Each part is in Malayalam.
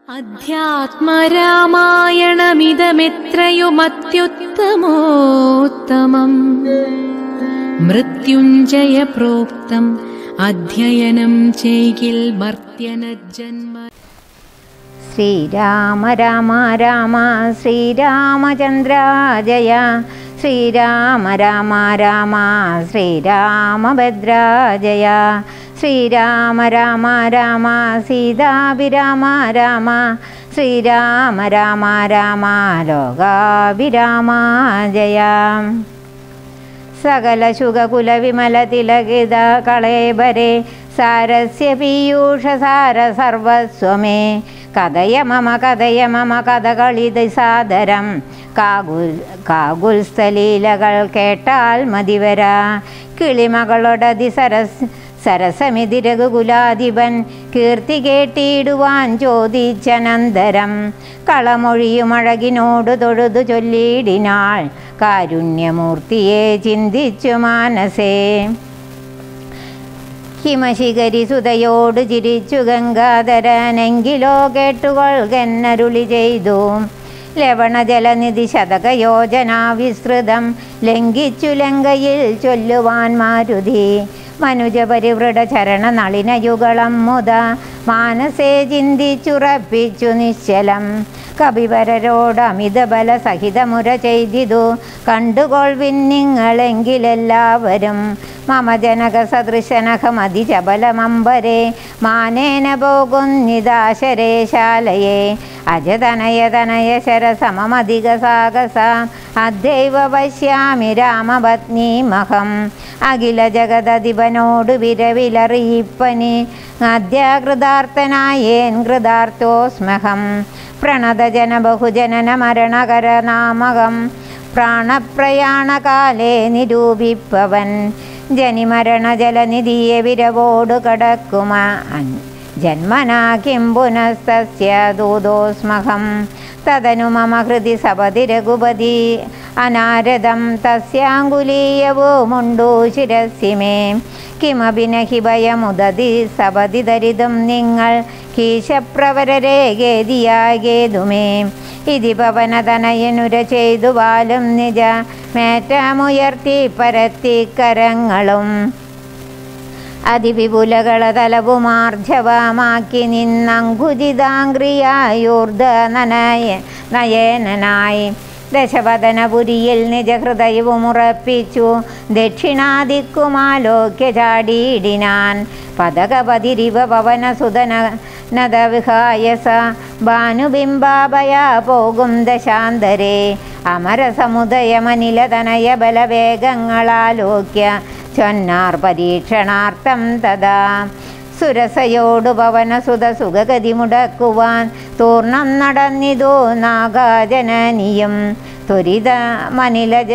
അധ്യാത്മരാമായണമിതമെത്രയുമത്യുത്തമോത്തമം മൃത്യുഞ്ജയ പ്രോക്തം അധ്യയനം ചെയ്കിൽ മർത്യനജന്മ ശ്രീരാമ രാമ രാമ ശ്രീരാമചന്ദ്ര ജയ ശ്രീരാമ രാമ രാമ ശ്രീരാമഭദ്ര ജയ ശ്രീരാമ രാമ രാമ സീതാഭിരാമ രാമ ശ്രീരാമ രാമ രാമ ലോകാഭിരാമ ജയ സകല ശുഗകുല വിമല തിലകിത കളേബരെ സാരസ്യ പീയൂഷ സാര സർവസ്വമേ കഥയ മമ കഥയ മമ കഥകളിത് സാദരം കാകുൽ കാകുൽസ്ഥലീലകൾ കേട്ടാൽ മതിവര കിളിമകളൊടതി സരസ് സരസമിതി രഘുകുലാധിപൻ കീർത്തി കേട്ടിടുവാൻ ചോദിച്ചനന്തരം കളമൊഴിയുമഴകിനോട് തൊഴുതു ചൊല്ലിയിടിനാൾ കാരുണ്യമൂർത്തിയെ ചിന്തിച്ചു മാനസേ ഹിമശിഖരി സുതയോട് ചിരിച്ചു ഗംഗാധരനെങ്കിലോ കേട്ടുകൊൾകെന്നരുളി ചെയ്തു ലവണജലനിധി ശതകയോജന വിസ്തൃതം ലംഘിച്ചു ലങ്കയിൽ ചൊല്ലുവാൻ മാരുതി മനുജപരിവൃഢ ചരണ നളിനയുഗളം മുത മാനസേ ചിന്തിച്ചുറപ്പിച്ചു നിശ്ചലം കവിവരരോട് അമിതബല സഹിതമുര ചെയ്തിതു കണ്ടുകൊൾവിൻ നിങ്ങളെങ്കിലെല്ലാവരും മമ ജനക സദൃശനഖമതി ചബലമമ്പരെ മാനേന പോകുന്നിതാശരേ ശാലയെ അജതനയതനയ ശരസമമധിക സാഗസ അദ്വൈവ പശ്യാമി രാമപത്നീമഹം അഖില ജഗദധിപനോട് വിരവിലറിയിപ്പനി അദ്യകൃതാർത്ഥനായേൻ കൃതാർത്ഥോസ്മഹം പ്രണതജന ബഹുജനന മരണകരനാമകം പ്രാണപ്രയാണകാലേ നിരൂപിപ്പവൻ ജനിമരണ ജലനിധിയെ വിരവോട് കടക്കുമ ജന്മനാ കിം പുനസ്തസ്യ ദൂതോസ്മഹം തദനു മമ ഹൃദി സപതി രഘുപതി അനാരദം തസ്യാങ്കുലീയവുമുണ്ടു ശിരസി മേ കിമപി നഹി ഭയമുദതി സപതി ദരിതും നിങ്ങൾ കീശപ്രവരരെ ഗേദിയാകേതുമേ ഇതി പവനതനയനുര ചെയ്തു വാലും നിജ മേറ്റമുയർത്തി പരത്തി കരങ്ങളും അതിവിപുലകള തലവുമാർജവമാക്കി നിന്നങ്കുജിതാംഗ്രിയായൂർധ നനയ നയനനായി ദശവദനപുരിയിൽ നിജഹൃദയവും ഉറപ്പിച്ചു ദക്ഷിണാദിക്കുമാലോക്യ ചാടിയിടിനാൻ പതകപതിരിവ പവനസുതന നദവിഹായസ ഭാനുബിംബാഭയ പോകും ദശാന്തരേ അമരസമുദയമനിലതനയ ബലവേഗങ്ങളാലോക്യ ചൊന്നാർ പരീക്ഷണാർത്ഥം തഥാ സുരസയോടു പവനസുത സുഖഗതി മുടക്കുവാൻ തൂർണം നടന്നിതു നാഗാജനനിയും ത്വരിത മനിലജ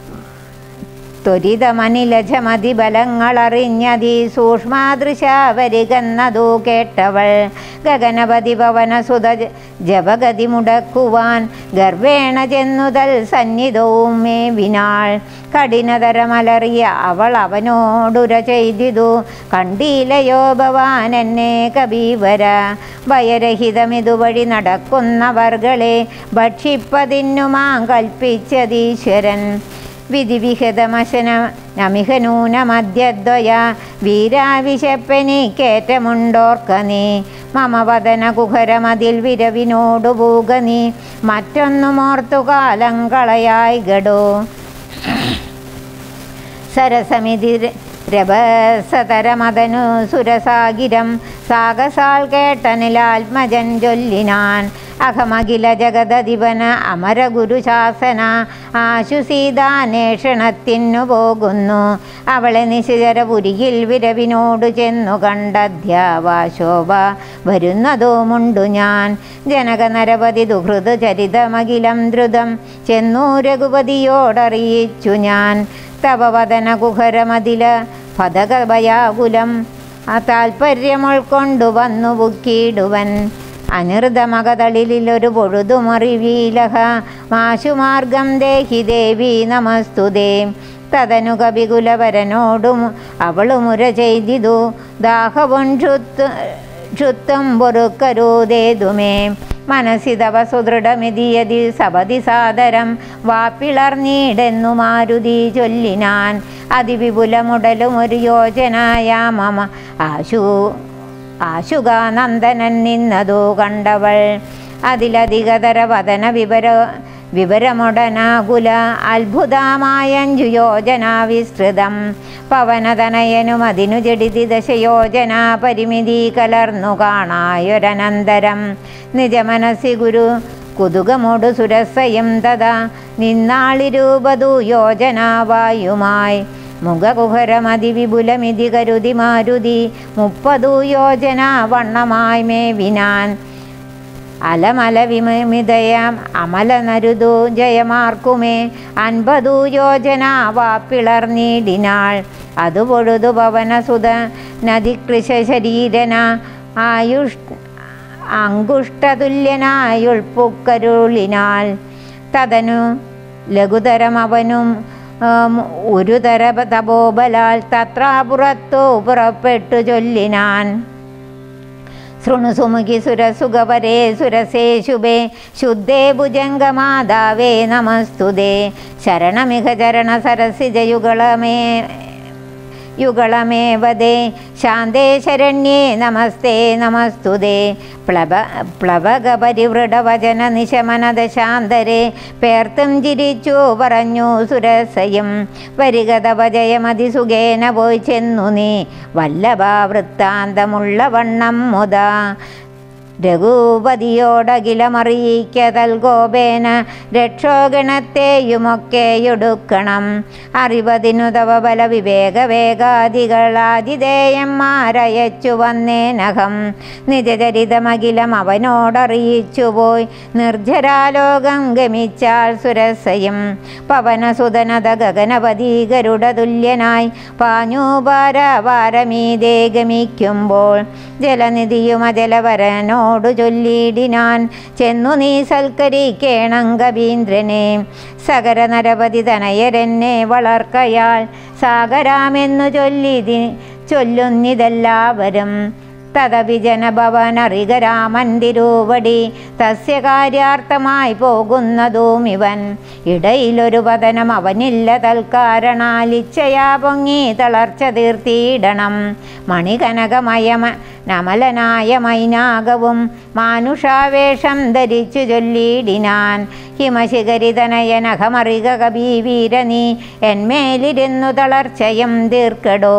ത്വരിതമനിലജമതി ബലങ്ങളറിഞ്ഞതി സൂക്ഷ്മാദൃശ വരികന്നതു കേട്ടവൾ ഗഗനപതി പവനസുത ജപഗതി മുടക്കുവാൻ ഗർവേണ ചെന്നുതൽ സന്നിധവും മേ വിനാൾ കഠിനതരമലറിയ അവൾ അവനോടുര ചെയ്തിതു കണ്ടീലയോ ഭവാൻ എന്നെ കബീവര ഭയരഹിതമിതുവഴി നടക്കുന്നവർകളെ ഭക്ഷിപ്പതിന്നുമാം കൽപ്പിച്ചതീശ്വരൻ വിധിവിഹിതമശന നമിഹനൂനമദ്യദ്വയ വീരാവിശപ്പനിക്കേറ്റമുണ്ടോർക്ക നീ മമ വദന കുഹരമതിൽ വിരവിനോടു പൂക നീ മറ്റൊന്നുമോർത്തു കാലം കളയായി ഗഡോ സരസമിതി രഭസതരമതനു സുരസാഗിരം സാഗസാൽ കേട്ടനിലാത്മജൻ ചൊല്ലിനാൻ അഹമഖില ജഗദധിപന അമരഗുരുശാസന ആശുസീതാന്വേഷണത്തിനു പോകുന്നു അവളെ നിശിചരപുരിയിൽ വിരവിനോട് ചെന്നു കണ്ടധ്യാവാശോഭ വരുന്നതുമുണ്ടു ഞാൻ ജനക നരപതി ദുഹൃത് ചരിതമഖിലം ദ്രുതം ചെന്നു രഘുപതിയോടറിയിച്ചു ഞാൻ തവവദന കുഹരമതില പതകഭയാകുലം ആ താൽപ്പര്യം ഉൾക്കൊണ്ടു വന്നു ബുക്കിയിടുവൻ അനിർദമകതളിലൊരു പൊഴുതുമറിവീലഹ മാശുമാർഗം ദേഹി ദേവി നമസ്തുതേ തതനു കവികുലവരനോടും അവളുമുര ചെയ്തിതു ദാഹവൊഞ്ചുത്ത് ക്ഷുത്വം പൊറുക്കരുതേതുമേ മനസ്സി തവ സുദൃഢമിതിയതി സപതി സാദരം വാപ്പിളർന്നീടെന്നു മാരുതി ചൊല്ലിനാൻ അതിവിപുലമുടലും ഒരു യോജനായ മമ ആശു ആശുകാനന്ദനൻ നിന്നതു കണ്ടവൾ അതിലധികതര വദന വിവര വിവരമൊടനാകുല അത്ഭുതമായഞ്ചു യോജന വിസ്തൃതം പവനതനയനും അതിനു ജഡിതി ദശയോജന പരിമിതി കലർന്നു കാണായൊരനന്തരം നിജമനസി ഗുരു കുതുകമോടു സുരസയും തഥാ നിന്നാളിരൂപതു യോജനാവായുമായി മുഖകുഹരമതിവിപുലമിതി കരുതി മാരുതി മുപ്പതു യോജന വണ്ണമായി മേവിനാൻ അലമല വിമിതയാം അമല നരുതു ജയമാർക്കുമേ അൻപതു യോജന വാപ്പിളർന്നീടിനാൾ അതു പൊഴുതു പവനസുത നദികൃശ ശരീരന ആയുഷ് അങ്കുഷ്ടതുല്യനായുൾപ്പുക്കരുളിനാൾ തതനു ലഘുതരം അവനും ആം, ഒരു തര തപോബലാൽ തത്രാപുറത്തു പുറപ്പെട്ടു ചൊല്ലിനാൻ ശൃണുസുമുഖി സുരസുഖപരേ സുരസേ ശുഭേ ശുദ്ധേ ഭുജംഗമാതാവേ നമസ്തുതേ ശരണമിഹ ചരണ സരസിജയുഗളമേ യുഗളമേവതേ ശാന്തേ ശരണ്യേ നമസ്തേ നമസ്തുതേ പ്ലവ പ്ലവകപരിവൃഢവചന നിശമനത ശാന്തരെ പേർത്തും ചിരിച്ചു പറഞ്ഞു സുരസയും വരികതവ ജയമതിസുഖേന പോയി ചെന്നു നീ വല്ലഭ വൃത്താന്തമുള്ള വണ്ണം മുതാ രഘുപതിയോടകിലമറിയിക്കതൽ ഗോപേന രക്ഷോഗണത്തെയുമൊക്കെയൊടുക്കണം അറിവതിനു തവ ബല വിവേക വേഗാദികളാതിഥേയന്മാരയച്ചു വന്നേനകം നിജചരിതമഖിലം അവനോടറിയിച്ചു പോയി നിർജ്ജരാലോകം ഗമിച്ചാൽ സുരസയും പവനസുതനത ഗഗനപതി ഗരുഡ തുല്യനായി പാഞ്ഞു പാരവാരമീതേ ഗമിക്കുമ്പോൾ ജലനിധിയും അജലവരനോടു ചൊല്ലിയിടിനാൻ ചെന്നു നീ സൽക്കരിക്കേണം കവീന്ദ്രനെ സകര നരപതി തനയരെന്നെ വളർക്കയാൽ സാഗരാമെന്നു ചൊല്ലിതി ചൊല്ലുന്നിതെല്ലാവരും തദവിജനഭവനറിക രാമൻ തിരുവടി തസ്യ കാര്യാർത്ഥമായി പോകുന്നതും ഇവൻ ഇടയിലൊരു പതനം അവനില്ല തൽക്കാരണാലിച്ഛയാ പൊങ്ങി തളർച്ച തീർത്തിയിടണം മണികനകമയമ നമലനായ മൈനാകവും മാനുഷാവേഷം ധരിച്ചു ചൊല്ലിയിടിനാൻ ഹിമശിഖരിതനയനഖമറിക കബീവീര നീ എന്മേലിരുന്നു തളർച്ചയും തീർക്കടോ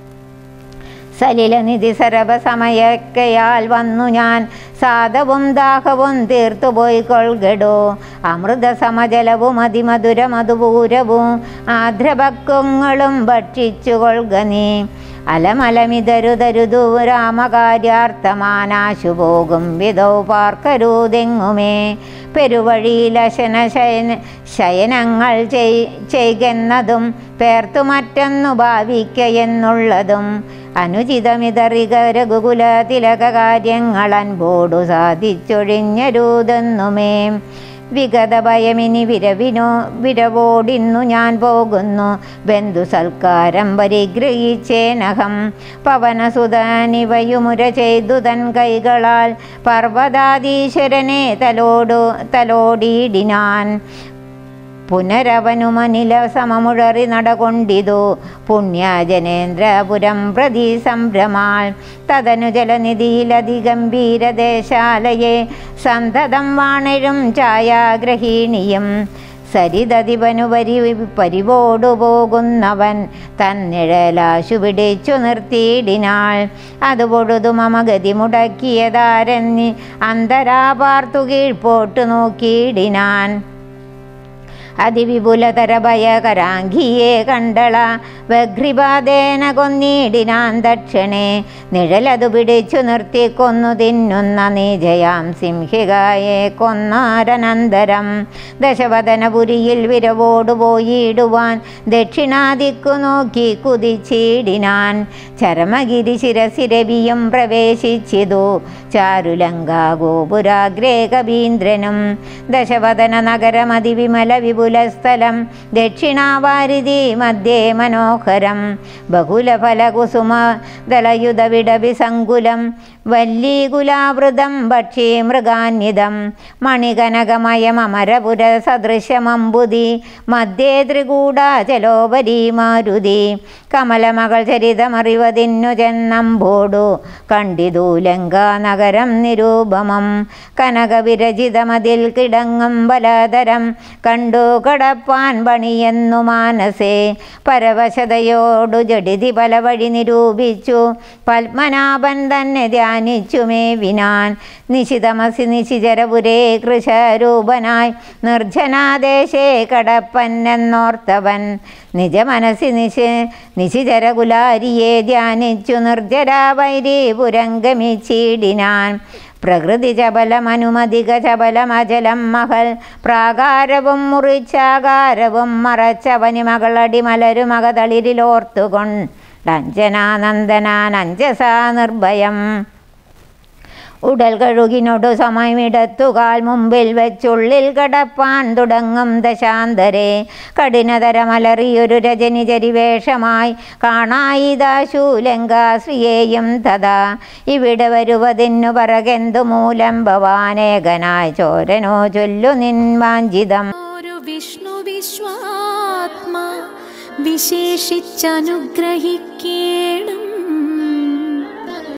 സലിലനിധി സരവസമയക്കയാൽ വന്നു ഞാൻ സാധവും ദാഹവും തീർത്തുപോയി കൊൾകടോ അമൃത സമജലവും അതിമധുര മധുപൂരവും ആർദ്രഭക്വങ്ങളും ഭക്ഷിച്ചു കൊൾക നീ അലമലമിതരു തരുതു രാമകാര്യാർത്ഥമാനാശു പോകും വിധൗ പാർക്കരുതെങ്ങുമേ പെരുവഴിയിലശന ശയന ശയനങ്ങൾ ചെയ് ചെയ്യുന്നതും പേർത്തു മറ്റൊന്നു ഭാവിക്കയെന്നുള്ളതും അനുചിതമിതറിക രഘുകുല തിലക കാര്യങ്ങൾ അൻപോടു സാധിച്ചൊഴിഞ്ഞരുതെന്നുമേ വിഗത ഭയമിനി വിരവിനോ വിരവോടിന്നു ഞാൻ പോകുന്നു ബന്ധു സൽക്കാരം പരിഗ്രഹിച്ചേനഹം പവനസുതനിവയുമുര ചെയ്തു തൻ കൈകളാൽ പർവ്വതാധീശ്വരനെ തലോടു തലോടിയിടിനാൻ പുനരവനുമനില സമമുഴറി നടകൊണ്ടിതു പുണ്യജനേന്ദ്രപുരം പ്രതി സംഭ്രമാൾ തദനു ജലനിധിയിലതിഗംഭീരദേശാലയെ സന്തതം വാണഴും ഛായാഗ്രഹീണിയും സരിതതിപനു പരി പരിവോടു പോകുന്നവൻ തന്നിഴലാശു പിടിച്ചു നിർത്തിയിടിനാൾ അത് പൊഴുതു മമ ഗതി മുടക്കിയതാരെന്നി അന്തരാപാർത്തു കീഴ്പോട്ടു നോക്കിയിടിനാൻ അതിവിപുലതര ഭയകരാംഗിയെ കണ്ടള വഘ്രിപാതേന കൊന്നിടിനാൻ ദക്ഷണേ നിഴലതു പിടിച്ചു നിർത്തി കൊന്നു തിന്നുന്ന നീജയാം സിംഹികായെ കൊന്നാരനന്തരം ദശവദനപുരിയിൽ വിരവോടു പോയിടുവാൻ ദക്ഷിണാദിക്കു നോക്കി കുതിച്ചിടിനാൻ ചരമഗിരി ശിരസിരവിയും പ്രവേശിച്ചിതു ചാരുലങ്കാ ഗോപുരാഗ്രേ കവീന്ദ്രനും ദശവദന നഗരമതിവിമല വിപുലസ്ഥലം ദക്ഷിണാവാരിധി മധ്യേ മനോഹരം ബഹുലഫലകുസുമ ദളയുധ വിടവിസങ്കുലം വല്ലീകുലാവൃതം ഭക്ഷി മൃഗാന്വിതം മണികനകമയമരപുര സദൃശമമ്പുതി മധ്യേ ത്രികൂടാചലോപരി മാരുതി കമലമകൾ ചരിതമറിവതിന്നു ചെന്നമ്പോടു കണ്ടിതു ലങ്കാനഗരം നിരൂപമം കനകവിരചിതമതിൽ കിടങ്ങും ബലതരം കണ്ടു കടപ്പാൻ പണിയെന്നു മാനസേ പരവശതയോടു ജഡിതി പല വഴി നിരൂപിച്ചു പത്മനാഭൻ തന്നെ ധ്യാനിച്ചു മേവിനാൻ നിശിതമസി നിശിചരപുരേ കൃശരൂപനായി നിർജ്ജനാദേശേ കടപ്പൻ എന്നോർത്തവൻ നിജമനസി നിശി നിശിചരകുലാരിയെ ധ്യാനിച്ചു നിർജ്ജരാവൈരി പുരംഗമിച്ചിടിനാൻ പ്രകൃതി ചപലമനുമതിക ചപലമജലം മകൾ പ്രാകാരവും മുറിച്ചാകാരവും മറച്ചവനി മകളടി മലരുമകതളിരിലോർത്തുകൊണ്ടഞ്ജനാനന്ദനാൻ അഞ്ജസാ നിർഭയം ഉടൽ കഴുകിനൊടു സമയമിടത്തുകാൽ മുമ്പിൽ വെച്ചുള്ളിൽ കടപ്പാൻ തുടങ്ങും ദശാന്തരെ കഠിനതരമലറിയൊരു രജനി ചരിവേഷമായി കാണായിതാശൂലങ്കാശ്രിയേയും തഥാ ഇവിടെ വരുവതിന്നു പറകെന്തു മൂലം ഭവാനേകനായി ചോരനോ ചൊല്ലു നിൻ വാഞ്ചിതം ഒരു വിഷ്ണു വിശ്വാത്മാ വിശേഷിച്ചനുഗ്രഹിക്കേണം